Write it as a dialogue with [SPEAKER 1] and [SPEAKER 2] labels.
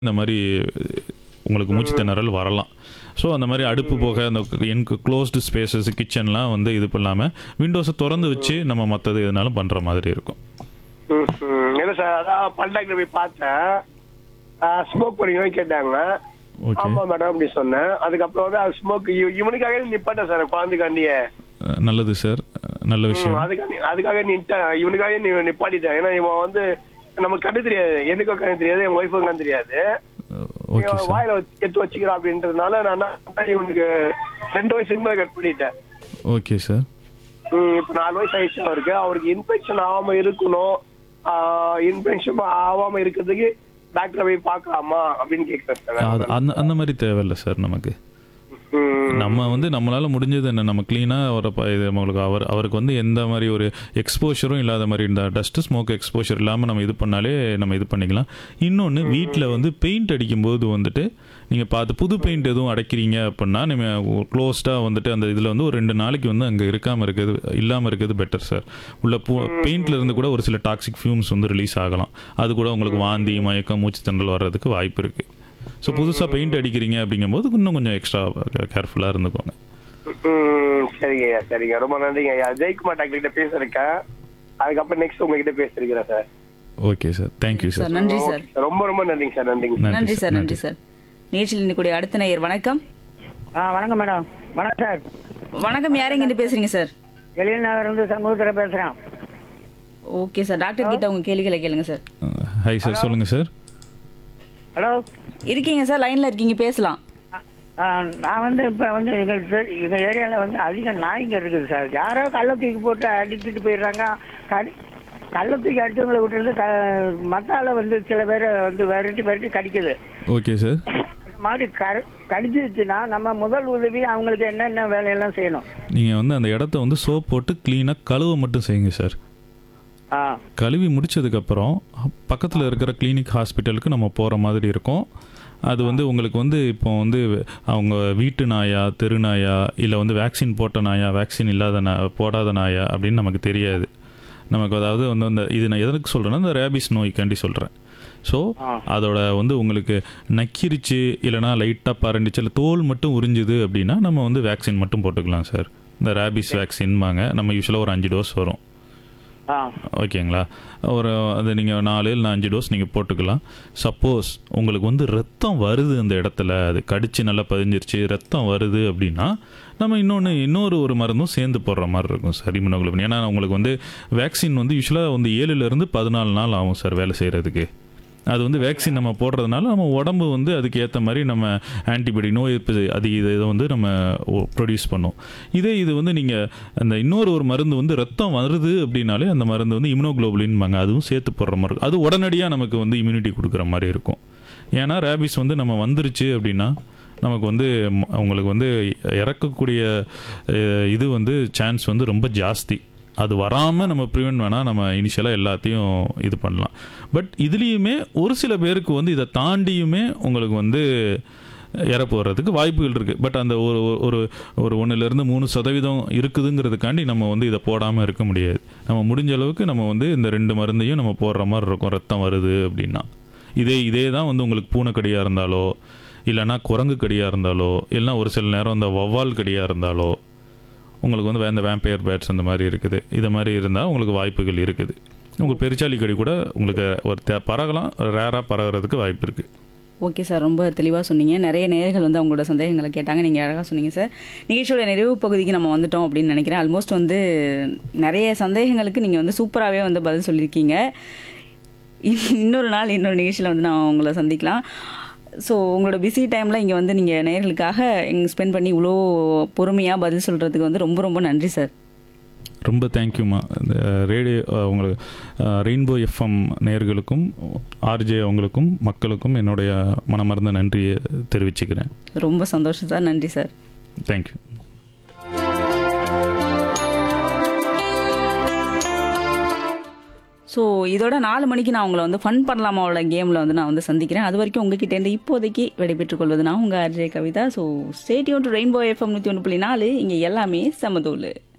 [SPEAKER 1] இந்த மாதிரி உங்களுக்கு மூச்சு திணறல் வரலாம் ஸோ அந்த மாதிரி அடுப்பு போக அந்த எனக்கு க்ளோஸ்டு ஸ்பேசஸ் கிச்சன்லாம் வந்து இது பண்ணாமல் விண்டோஸை திறந்து வச்சு நம்ம மற்றது எதுனாலும் பண்ணுற மாதிரி இருக்கும்
[SPEAKER 2] ம், ம். இல்ல சார் அதான் பண்டாக்கில் போய் பார்த்தேன் ஸ்மோக் பண்ணீங்கன்னு கேட்டாங்க
[SPEAKER 1] ஓகே
[SPEAKER 2] ஆமா மேடம் அப்படி சொன்னேன் அதுக்கப்புறம் வந்து அது ஸ்மோக் இவனுக்காக நிப்பாட்டேன் சார் குழந்தைக்காண்டியே
[SPEAKER 1] நல்லது சார் நல்ல
[SPEAKER 2] ம்,
[SPEAKER 1] விஷயம்
[SPEAKER 2] அதுக்காக அதுக்காக நின்ட்டேன் இவனுக்காக நீ நிப்பாட்டிட்டேன் ஏன்னா இவன் வந்து நமக்கு கண்ணு தெரியாது எனக்கும் கண்ணு தெரியாது என் ஒய்ஃபுக்கும் கண்ணு தெரியாது
[SPEAKER 1] ஓகே
[SPEAKER 2] இவன்
[SPEAKER 1] சார்
[SPEAKER 2] வாயில வச்சு எடுத்து வச்சுக்கிறான் அப்படின்றதுனால நான் என்ன பண்ணேன், இவனுக்கு ரெண்டு வயசுக்கு மேல கட் பண்ணிட்டேன்
[SPEAKER 1] ஓகே சார்
[SPEAKER 2] ம், இப்ப நாலு வயசு ஆயிடுச்சு அவருக்கு அவருக்கு இன்ஃபெக்ஷன் ஆகாம இருக்கணும் இன்ஃபெக்ஷன் ஆகாம இருக்கிறதுக்கு டாக்டரை போய் பார்க்கலாமா அப்படின்னு கேட்கிறேன்
[SPEAKER 1] அது
[SPEAKER 2] சார்
[SPEAKER 1] அந்த அந்த மாதிரி தேவையில்லை சார் நமக்கு
[SPEAKER 2] ம்,
[SPEAKER 1] நம்ம வந்து நம்மளால முடிஞ்சது என்ன நம்ம க்ளீனாக அவரை ப- இது நம்மளுக்கு அவர் அவருக்கு வந்து எந்த மாதிரி ஒரு எக்ஸ்போஷரும் இல்லாத மாதிரி இந்த டஸ்ட் ஸ்மோக் எக்ஸ்போஷர் இல்லாமல் நம்ம இது பண்ணாலே நம்ம இது பண்ணிக்கலாம் இன்னொன்று வீட்டில் வந்து பெயிண்ட் அடிக்கும்போது வந்துட்டு நீங்கள் பார்த்து புது பெயிண்ட் எதுவும் அடைக்கிறீங்க அப்படின்னா நீங்கள் க்ளோஸ்டாக வந்துட்டு அந்த இதில் வந்து ஒரு ரெண்டு நாளைக்கு வந்து அங்கே இருக்காமல் இருக்கிறது இல்லாமல் இருக்கிறது பெட்டர் சார் உள்ள பூ பெயிண்ட்ல இருந்து கூட ஒரு சில டாக்ஸிக் ஃபியூம்ஸ் வந்து ரிலீஸ் ஆகலாம் அது கூட உங்களுக்கு வாந்தி மயக்கம் மூச்சு திணறல் வர்றதுக்கு வாய்ப்பு இருக்குது ஸோ புதுசாக பெயிண்ட் அடிக்கிறீங்க அப்படிங்கும்போது இன்னும் கொஞ்சம் எக்ஸ்ட்ரா கேர்ஃபுல்லாக இருந்துக்கோங்க
[SPEAKER 2] ம், சரிங்க ஐயா சரிங்க ரொம்ப நன்றிங்க ஐயா ஜெயக்குமார் டாக்டர் கிட்ட பேசிருக்கேன் அதுக்கப்புறம் நெக்ஸ்ட் உங்ககிட்ட பேசிருக்கிறேன் sir
[SPEAKER 1] okay sir thank you
[SPEAKER 3] sir
[SPEAKER 1] sir
[SPEAKER 3] நன்றி சார்
[SPEAKER 2] ரொம்ப ரொம்ப நன்றிங்க சார் நன்றிங்க
[SPEAKER 3] நன்றி சார் நன்றி சார் நேற்றில் இன்னைக்கு அடுத்த நேயர் வணக்கம்
[SPEAKER 4] ஆ வணக்கம் மேடம் வணக்கம் சார்
[SPEAKER 3] வணக்கம் யாரைங்க இருந்து பேசுறீங்க சார்
[SPEAKER 4] எழில் நகர் இருந்து சமூகத்தில் பேசுகிறேன்
[SPEAKER 3] ஓகே சார் டாக்டர் கிட்ட உங்க கேள்விகளை கேளுங்க சார்
[SPEAKER 1] ஹாய் சார் சொல்லுங்கள் சார்
[SPEAKER 4] ஹலோ
[SPEAKER 3] இருக்கீங்க சார் லைன்ல இருக்கீங்க பேசலாம்
[SPEAKER 4] ஆ, நான் வந்து இப்போ வந்து எங்கள் தெ- எங்க ஏரியாவில் வந்து அதிக நாய்ங்க இருக்குது சார் யாரோ கள்ள தூக்கி போட்டு அடிச்சுட்டு போயிடுறாங்க கடி கள்ள தூக்கி அடிச்சவங்களை விட்டுருந்து க மத்தால வந்து சில பேரை வந்து விரட்டி விரட்டி கடிக்குது
[SPEAKER 1] ஓகே சார்
[SPEAKER 4] இந்த மாதிரி கரு கடிச்சிருச்சுன்னா நம்ம முதல் உதவி அவங்களுக்கு என்னென்ன வேலையெல்லாம் செய்யணும்
[SPEAKER 1] நீங்கள் வந்து அந்த இடத்த வந்து சோப் போட்டு க்ளீனாக கழுவ மட்டும் செய்யுங்க சார்
[SPEAKER 4] ஆ
[SPEAKER 1] கழுவி முடிச்சதுக்கப்புறம் பக்கத்தில் இருக்கிற கிளினிக் ஹாஸ்பிட்டலுக்கு நம்ம போகிற மாதிரி இருக்கும் அது வந்து உங்களுக்கு வந்து இப்போ வந்து அவங்க வீட்டு நாயா தெரு நாயா இல்லை வந்து வேக்சின் போட்ட நாயா வேக்சின் இல்லாத நா போடாத நாயா அப்படின்னு நமக்கு தெரியாது நமக்கு அதாவது வந்து அந்த இது நான் எதற்கு சொல்கிறேன்னா இந்த ரேபிஸ் நோய்க்காண்டி சொல்கிறேன் ஸோ அதோட வந்து உங்களுக்கு நக்கிருச்சு இல்லைனா லைட்டாக பரண்டுச்சு இல்லை தோல் மட்டும் உறிஞ்சுது அப்படின்னா நம்ம வந்து வேக்சின் மட்டும் போட்டுக்கலாம் சார் இந்த ரேபிஸ் வேக்சின்பாங்க நம்ம யூஸ்வலாக ஒரு அஞ்சு டோஸ் வரும்
[SPEAKER 4] ஆ
[SPEAKER 1] ஓகேங்களா ஒரு அது நீங்கள் நாலு இல்லை அஞ்சு டோஸ் நீங்கள் போட்டுக்கலாம் சப்போஸ் உங்களுக்கு வந்து ரத்தம் வருது அந்த இடத்துல அது கடிச்சு நல்லா பதிஞ்சிருச்சு ரத்தம் வருது அப்படின்னா நம்ம இன்னொன்று இன்னொரு ஒரு மருந்தும் சேர்ந்து போடுற மாதிரி இருக்கும் சார் இம்யூனோகுளோபின் ஏன்னா உங்களுக்கு வந்து வேக்சின் வந்து யூஸ்வலாக வந்து ஏழுலேருந்து பதினாலு நாள் ஆகும் சார் வேலை செய்கிறதுக்கு அது வந்து வேக்சின் நம்ம போடுறதுனால நம்ம உடம்பு வந்து அதுக்கு ஏற்ற மாதிரி நம்ம ஆன்டிபாடி நோய் எதிர்ப்பு அது இதை இதை வந்து நம்ம ப்ரொடியூஸ் பண்ணும் இதே இது வந்து நீங்கள் அந்த இன்னொரு ஒரு மருந்து வந்து ரத்தம் வருது அப்படின்னாலே அந்த மருந்து வந்து இம்யூனோகுளோபுலின்பாங்க அதுவும் சேர்த்து போடுற மாதிரி இருக்கும் அது உடனடியாக நமக்கு வந்து இம்யூனிட்டி கொடுக்குற மாதிரி இருக்கும் ஏன்னா ரேபிஸ் வந்து நம்ம வந்துருச்சு அப்படின்னா நமக்கு வந்து ம- உங்களுக்கு வந்து இறக்கக்கூடிய அஹ், இது வந்து சான்ஸ் வந்து ரொம்ப ஜாஸ்தி அது வராமல் நம்ம ப்ரிவென்ட் வேணால் நம்ம இனிஷியலாக எல்லாத்தையும் இது பண்ணலாம் பட் இதுலேயுமே ஒரு சில பேருக்கு வந்து இதை தாண்டியுமே உங்களுக்கு வந்து இறப்பு வர்றதுக்கு வாய்ப்புகள் இருக்குது பட் அந்த ஒரு ஒரு ஒரு ஒன்றுலேருந்து மூணு சதவீதம் இருக்குதுங்கிறதுக்காண்டி நம்ம வந்து இதை போடாமல் இருக்க முடியாது நம்ம முடிஞ்ச அளவுக்கு நம்ம வந்து இந்த ரெண்டு மருந்தையும் நம்ம போடுற மாதிரி இருக்கும் ரத்தம் வருது அப்படின்னா இதே இதே தான் வந்து உங்களுக்கு பூனைக்கடியாக இருந்தாலோ இல்லைன்னா குரங்கு கடியாக இருந்தாலோ இல்லைன்னா ஒரு சில நேரம் இந்த வவ்வால் கடியாக இருந்தாலோ உங்களுக்கு வந்து இந்த வேம்பயர் பேட்ஸ் அந்த மாதிரி இருக்குது இது மாதிரி இருந்தால் உங்களுக்கு வாய்ப்புகள் இருக்குது உங்களுக்கு பெருச்சாளி கடி கூட உங்களுக்கு ஒரு தே- பறகலாம் ரேராக பறகுறதுக்கு வாய்ப்பு இருக்குது
[SPEAKER 3] ஓகே சார் ரொம்ப தெளிவாக சொன்னீங்க நிறைய நேயர்கள் வந்து அவங்களோட சந்தேகங்களை கேட்டாங்க நீங்கள் அழகாக சொன்னீங்க சார் நிகழ்ச்சியோட நிறைவு பகுதிக்கு நம்ம வந்துட்டோம் அப்படின்னு நினைக்கிறேன் ஆல்மோஸ்ட் வந்து நிறைய சந்தேகங்களுக்கு நீங்கள் வந்து சூப்பராகவே வந்து பதில் சொல்லியிருக்கீங்க இன்- இன்னொரு நாள் இன்னொரு நிகழ்ச்சியில் வந்து நான் உங்களை சந்திக்கலாம் ஸோ உங்களோட பிஸி டைமில் இங்கே வந்து நீங்கள் நேயர்களுக்காக இங்கே ஸ்பெண்ட் பண்ணி இவ்வளோ பொறுமையாக பதில் சொல்கிறதுக்கு வந்து ரொம்ப ரொம்ப நன்றி சார்
[SPEAKER 1] ரொம்ப தேங்க்யூம்மா இந்த ரேடியோ உங்களுக்கு ரெயின்போ எஃப்எம் நேயர்களுக்கும் ஆர்ஜே அவங்களுக்கும் மக்களுக்கும் என்னுடைய மனமார்ந்த நன்றியை தெரிவிச்சுக்கிறேன்
[SPEAKER 3] ரொம்ப சந்தோஷம் சார் நன்றி சார்
[SPEAKER 1] தேங்க்யூ
[SPEAKER 3] ஸோ இதோட நாலு மணிக்கு நான் உங்களை வந்து ஃபன் பண்ணலாமாவோட கேமில் வந்து நான் வந்து சந்திக்கிறேன் அது வரைக்கும் உங்ககிட்டேருந்து இப்போதைக்கு விடைபெற்றுக் கொள்வது நான் உங்கள் Ajay Kavitha so stay tuned to Rainbow FM நூற்றி ஒன்று புள்ளி நாலு இங்கே எல்லாமே சமதூள்